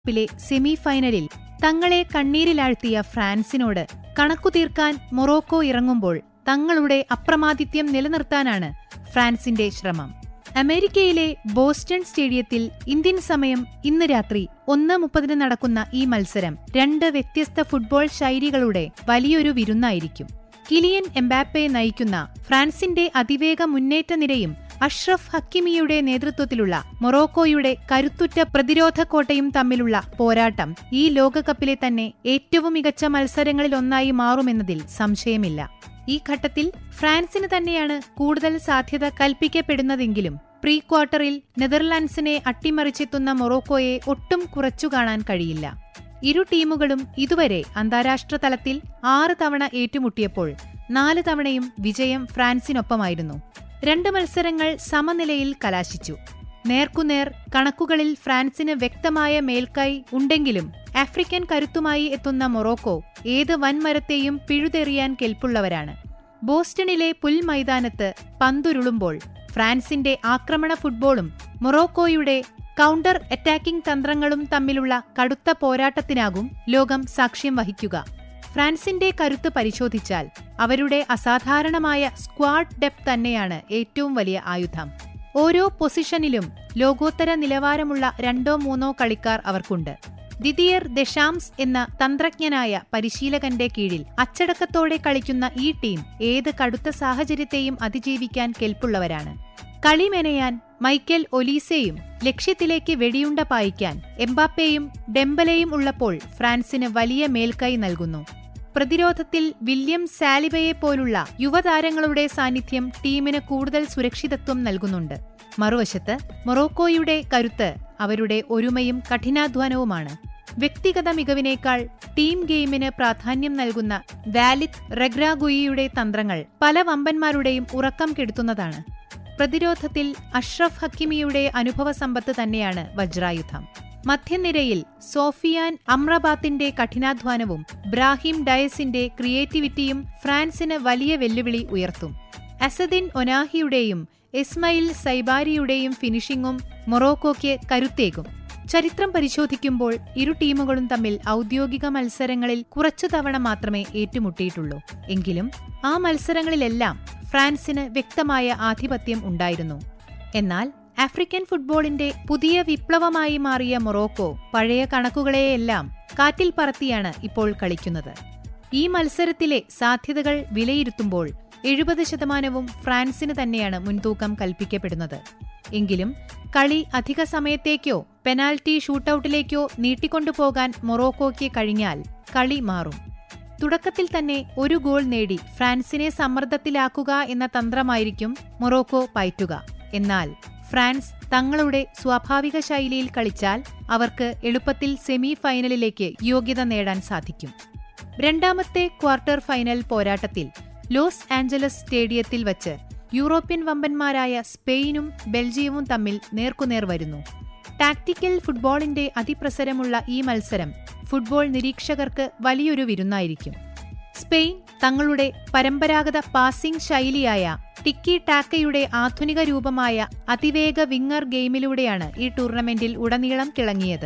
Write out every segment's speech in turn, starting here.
പ്പിലെ semi ഫൈനലിൽ തങ്ങളെ കണ്ണീരിലാഴ്ത്തിയ ഫ്രാൻസിനോട് കണക്കു തീർക്കാൻ മൊറോക്കോ ഇറങ്ങുമ്പോൾ തങ്ങളുടെ അപ്രമാദിത്യം നിലനിർത്താനാണ് ഫ്രാൻസിന്റെ ശ്രമം അമേരിക്കയിലെ ബോസ്റ്റൺ സ്റ്റേഡിയത്തിൽ ഇന്ത്യൻ സമയം ഇന്ന് രാത്രി ഒന്ന് മുപ്പതിന് നടക്കുന്ന ഈ മത്സരം രണ്ട് വ്യത്യസ്ത ഫുട്ബോൾ ശൈലികളുടെ വലിയൊരു വിരുന്നായിരിക്കും കിലിയൻ എംബാപ്പെ നയിക്കുന്ന ഫ്രാൻസിന്റെ അതിവേഗ മുന്നേറ്റ നിരയും അഷ്റഫ് ഹക്കിമിയുടെ നേതൃത്വത്തിലുള്ള മൊറോക്കോയുടെ കരുത്തുറ്റ പ്രതിരോധ കോട്ടയും തമ്മിലുള്ള പോരാട്ടം ഈ ലോകകപ്പിലെ തന്നെ ഏറ്റവും മികച്ച മത്സരങ്ങളിലൊന്നായി മാറുമെന്നതിൽ സംശയമില്ല ഈ ഘട്ടത്തിൽ ഫ്രാൻസിന് തന്നെയാണ് കൂടുതൽ സാധ്യത കൽപ്പിക്കപ്പെടുന്നതെങ്കിലും പ്രീ ക്വാർട്ടറിൽ നെതർലാൻഡ്സിനെ അട്ടിമറിച്ചെത്തുന്ന മൊറോക്കോയെ ഒട്ടും കുറച്ചു കാണാൻ കഴിയില്ല ഇരു ടീമുകളും ഇതുവരെ അന്താരാഷ്ട്ര തലത്തിൽ ആറ് തവണ ഏറ്റുമുട്ടിയപ്പോൾ നാല് തവണയും വിജയം ഫ്രാൻസിനൊപ്പമായിരുന്നു രണ്ട് മത്സരങ്ങൾ സമനിലയിൽ കലാശിച്ചു നേർക്കുനേർ കണക്കുകളിൽ ഫ്രാൻസിന് വ്യക്തമായ മേൽക്കൈ ഉണ്ടെങ്കിലും ആഫ്രിക്കൻ കരുത്തുമായി എത്തുന്ന മൊറോക്കോ ഏത് വൻമരത്തെയും പിഴുതെറിയാൻ കെൽപ്പുള്ളവരാണ് ബോസ്റ്റണിലെ പുൽമൈതാനത്ത് പന്തുരുളുമ്പോൾ ഫ്രാൻസിന്റെ ആക്രമണ ഫുട്ബോളും മൊറോക്കോയുടെ കൗണ്ടർ അറ്റാക്കിംഗ് തന്ത്രങ്ങളും തമ്മിലുള്ള കടുത്ത പോരാട്ടത്തിനാകും ലോകം സാക്ഷ്യം വഹിക്കുക ഫ്രാൻസിന്റെ കരുത്ത് പരിശോധിച്ചാൽ അവരുടെ അസാധാരണമായ സ്ക്വാഡ് ഡെപ്ത് തന്നെയാണ് ഏറ്റവും വലിയ ആയുധം ഓരോ പൊസിഷനിലും ലോകോത്തര നിലവാരമുള്ള രണ്ടോ മൂന്നോ കളിക്കാർ അവർക്കുണ്ട് ദിദിയർ ദശാംസ് എന്ന തന്ത്രജ്ഞനായ പരിശീലകന്റെ കീഴിൽ അച്ചടക്കത്തോടെ കളിക്കുന്ന ഈ ടീം ഏത് കടുത്ത സാഹചര്യത്തെയും അതിജീവിക്കാൻ കെൽപ്പുള്ളവരാണ് കളി മെനയാൻ മൈക്കൽ ഒലീസയും ലക്ഷ്യത്തിലേക്ക് വെടിയുണ്ട പായിക്കാൻ എംബാപ്പയും ഡെംബലയും ഉള്ളപ്പോൾ ഫ്രാൻസിന് വലിയ മേൽക്കൈ നൽകുന്നു പ്രതിരോധത്തിൽ വില്യം സാലിബയെ പോലുള്ള യുവതാരങ്ങളുടെ സാന്നിധ്യം ടീമിന് കൂടുതൽ സുരക്ഷിതത്വം നൽകുന്നുണ്ട് മറുവശത്ത് മൊറോക്കോയുടെ കരുത്ത് അവരുടെ ഒരുമയും കഠിനാധ്വാനവുമാണ് വ്യക്തിഗത മികവിനേക്കാൾ ടീം ഗെയിമിന് പ്രാധാന്യം നൽകുന്ന വാലിത് റെഗ്രാഗുയിയുടെ തന്ത്രങ്ങൾ പല വമ്പന്മാരുടെയും ഉറക്കം കെടുത്തുന്നതാണ് പ്രതിരോധത്തിൽ അഷ്റഫ് ഹക്കിമിയുടെ അനുഭവ സമ്പത്ത് തന്നെയാണ് വജ്രായുധം മധ്യനിരയിൽ സോഫിയാൻ അമ്രബാത്തിന്റെ കഠിനാധ്വാനവും ബ്രാഹിം ഡയസിന്റെ ക്രിയേറ്റിവിറ്റിയും ഫ്രാൻസിന് വലിയ വെല്ലുവിളി ഉയർത്തും അസദിൻ ഒനാഹിയുടെയും ഇസ്മയിൽ സൈബാരിയുടെയും ഫിനിഷിംഗും മൊറോക്കോയ്ക്ക് കരുത്തേകും ചരിത്രം പരിശോധിക്കുമ്പോൾ ഇരു ടീമുകളും തമ്മിൽ ഔദ്യോഗിക മത്സരങ്ങളിൽ കുറച്ചു തവണ മാത്രമേ ഏറ്റുമുട്ടിയിട്ടുള്ളൂ എങ്കിലും ആ മത്സരങ്ങളിലെല്ലാം ഫ്രാൻസിന് വ്യക്തമായ ആധിപത്യം ഉണ്ടായിരുന്നു എന്നാൽ ആഫ്രിക്കൻ ഫുട്ബോളിന്റെ പുതിയ വിപ്ലവമായി മാറിയ മൊറോക്കോ പഴയ കണക്കുകളെയെല്ലാം കാറ്റിൽ പറത്തിയാണ് ഇപ്പോൾ കളിക്കുന്നത് ഈ മത്സരത്തിലെ സാധ്യതകൾ വിലയിരുത്തുമ്പോൾ എഴുപത് ശതമാനവും ഫ്രാൻസിന് തന്നെയാണ് മുൻതൂക്കം കൽപ്പിക്കപ്പെടുന്നത് എങ്കിലും കളി അധിക സമയത്തേക്കോ പെനാൽറ്റി ഷൂട്ടൌട്ടിലേക്കോ നീട്ടിക്കൊണ്ടുപോകാൻ മൊറോക്കോയ്ക്ക് കഴിഞ്ഞാൽ കളി മാറും തുടക്കത്തിൽ തന്നെ ഒരു ഗോൾ നേടി ഫ്രാൻസിനെ സമ്മർദ്ദത്തിലാക്കുക എന്ന തന്ത്രമായിരിക്കും മൊറോക്കോ പയറ്റുക എന്നാൽ ഫ്രാൻസ് തങ്ങളുടെ സ്വാഭാവിക ശൈലിയിൽ കളിച്ചാൽ അവർക്ക് എളുപ്പത്തിൽ സെമി ഫൈനലിലേക്ക് യോഗ്യത നേടാൻ സാധിക്കും രണ്ടാമത്തെ ക്വാർട്ടർ ഫൈനൽ പോരാട്ടത്തിൽ ലോസ് ആഞ്ചലസ് സ്റ്റേഡിയത്തിൽ വച്ച് യൂറോപ്യൻ വമ്പന്മാരായ സ്പെയിനും ബെൽജിയവും തമ്മിൽ നേർക്കുനേർ വരുന്നു ടാക്ടിക്കൽ ഫുട്ബോളിന്റെ അതിപ്രസരമുള്ള ഈ മത്സരം ഫുട്ബോൾ നിരീക്ഷകർക്ക് വലിയൊരു വിരുന്നായിരിക്കും സ്പെയിൻ തങ്ങളുടെ പരമ്പരാഗത പാസിംഗ് ശൈലിയായ ടിക്കി ടാക്കയുടെ ആധുനിക രൂപമായ അതിവേഗ വിങ്ങർ ഗെയിമിലൂടെയാണ് ഈ ടൂർണമെന്റിൽ ഉടനീളം തിളങ്ങിയത്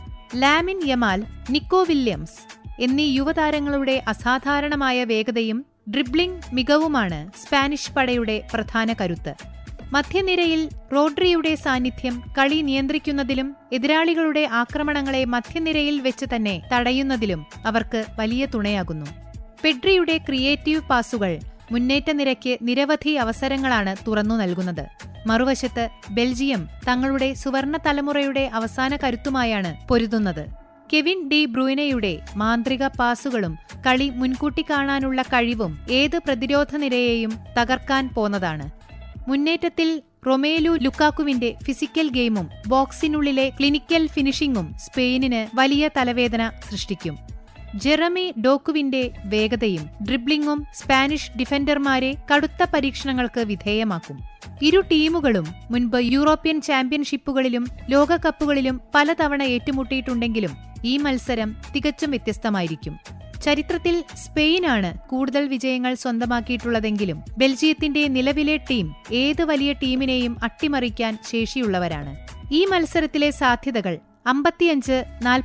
ലാമിൻ യമാൽ നിക്കോ വില്യംസ് എന്നീ യുവതാരങ്ങളുടെ അസാധാരണമായ വേഗതയും ഡ്രിബ്ലിംഗ് മികവുമാണ് സ്പാനിഷ് പടയുടെ പ്രധാന കരുത്ത് മധ്യനിരയിൽ റോഡ്രിയുടെ സാന്നിധ്യം കളി നിയന്ത്രിക്കുന്നതിലും എതിരാളികളുടെ ആക്രമണങ്ങളെ മധ്യനിരയിൽ വെച്ച് തന്നെ തടയുന്നതിലും അവർക്ക് വലിയ തുണയാകുന്നു പെഡ്രിയുടെ ക്രിയേറ്റീവ് പാസുകൾ മുന്നേറ്റ നിരയ്ക്ക് നിരവധി അവസരങ്ങളാണ് തുറന്നു നൽകുന്നത് മറുവശത്ത് ബെൽജിയം തങ്ങളുടെ സുവർണ തലമുറയുടെ അവസാന കരുത്തുമായാണ് പൊരുതുന്നത് കെവിൻ ഡി ബ്രൂയിനയുടെ മാന്ത്രിക പാസുകളും കളി മുൻകൂട്ടി കാണാനുള്ള കഴിവും ഏത് പ്രതിരോധ നിരയെയും തകർക്കാൻ പോന്നതാണ് മുന്നേറ്റത്തിൽ റൊമേലു ലുക്കാക്കുവിന്റെ ഫിസിക്കൽ ഗെയിമും ബോക്സിനുള്ളിലെ ക്ലിനിക്കൽ ഫിനിഷിംഗും സ്പെയിനിന് വലിയ തലവേദന സൃഷ്ടിക്കും ജെറമി ഡോക്കുവിന്റെ വേഗതയും ഡ്രിബ്ലിംഗും സ്പാനിഷ് ഡിഫൻഡർമാരെ കടുത്ത പരീക്ഷണങ്ങൾക്ക് വിധേയമാക്കും ഇരു ടീമുകളും മുൻപ് യൂറോപ്യൻ ചാമ്പ്യൻഷിപ്പുകളിലും ലോകകപ്പുകളിലും പലതവണ ഏറ്റുമുട്ടിയിട്ടുണ്ടെങ്കിലും ഈ മത്സരം തികച്ചും വ്യത്യസ്തമായിരിക്കും ചരിത്രത്തിൽ സ്പെയിനാണ് കൂടുതൽ വിജയങ്ങൾ സ്വന്തമാക്കിയിട്ടുള്ളതെങ്കിലും ബെൽജിയത്തിന്റെ നിലവിലെ ടീം ഏത് വലിയ ടീമിനെയും അട്ടിമറിക്കാൻ ശേഷിയുള്ളവരാണ് ഈ മത്സരത്തിലെ സാധ്യതകൾ അമ്പത്തിയഞ്ച്